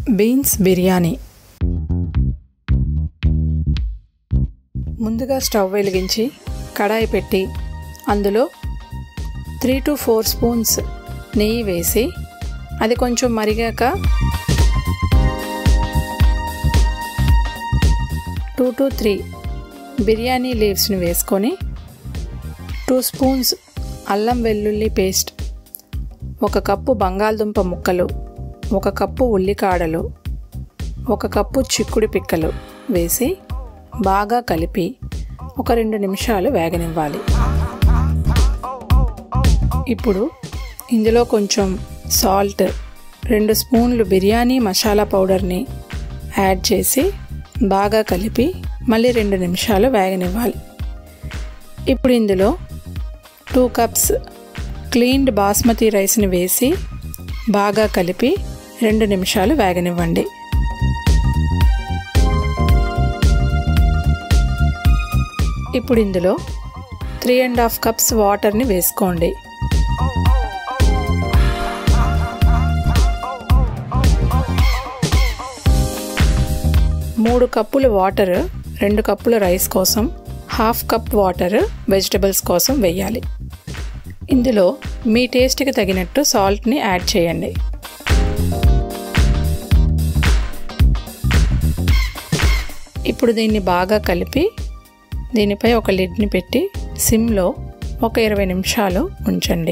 beans biryani ముందుగా stove వెలిగించి కడాయి పెట్టి అందులో త్రీ టు ఫోర్ స్పూన్స్ నెయ్యి వేసి అది కొంచెం మరిగాక టూ టు త్రీ బిర్యానీ లీవ్స్ని వేసుకొని టూ స్పూన్స్ అల్లం వెల్లుల్లి పేస్ట్ ఒక కప్పు బంగాళదుంప ముక్కలు ఒక కప్పు ఉల్లికాడలు ఒక కప్పు చిక్కుడు పిక్కలు వేసి బాగా కలిపి ఒక రెండు నిమిషాలు వేగనివ్వాలి ఇప్పుడు ఇందులో కొంచెం సాల్ట్ రెండు స్పూన్లు బిర్యానీ మసాలా పౌడర్ని యాడ్ చేసి బాగా కలిపి మళ్ళీ రెండు నిమిషాలు వేగనివ్వాలి ఇప్పుడు ఇందులో టూ కప్స్ క్లీన్డ్ బాస్మతి రైస్ని వేసి బాగా కలిపి రెండు నిమిషాలు వేగనివ్వండి ఇప్పుడు ఇందులో త్రీ అండ్ హాఫ్ కప్స్ వాటర్ని వేసుకోండి మూడు కప్పుల వాటర్ రెండు కప్పుల రైస్ కోసం హాఫ్ కప్ వాటర్ వెజిటబుల్స్ కోసం వేయాలి ఇందులో మీ టేస్ట్కి తగినట్టు సాల్ట్ని యాడ్ చేయండి ఇప్పుడు దీన్ని బాగా కలిపి దీనిపై ఒక లిడ్ని పెట్టి సిమ్లో ఒక ఇరవై నిమిషాలు ఉంచండి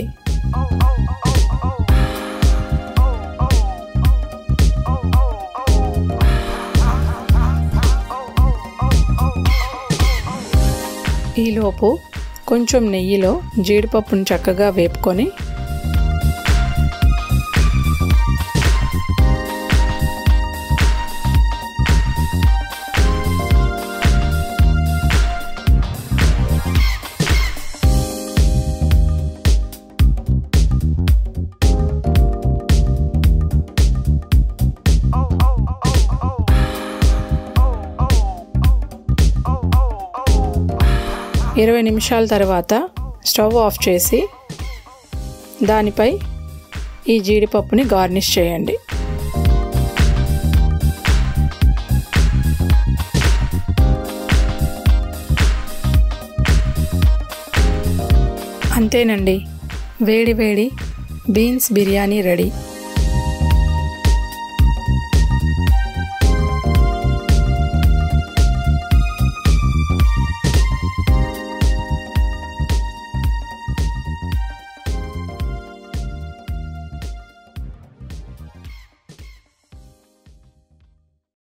ఈలోపు కొంచెం నెయ్యిలో జీడిపప్పును చక్కగా వేపుకొని ఇరవై నిమిషాల తర్వాత స్టవ్ ఆఫ్ చేసి దానిపై ఈ జీడిపప్పుని గార్నిష్ చేయండి అంతేనండి వేడి వేడి బీన్స్ బిర్యానీ రెడీ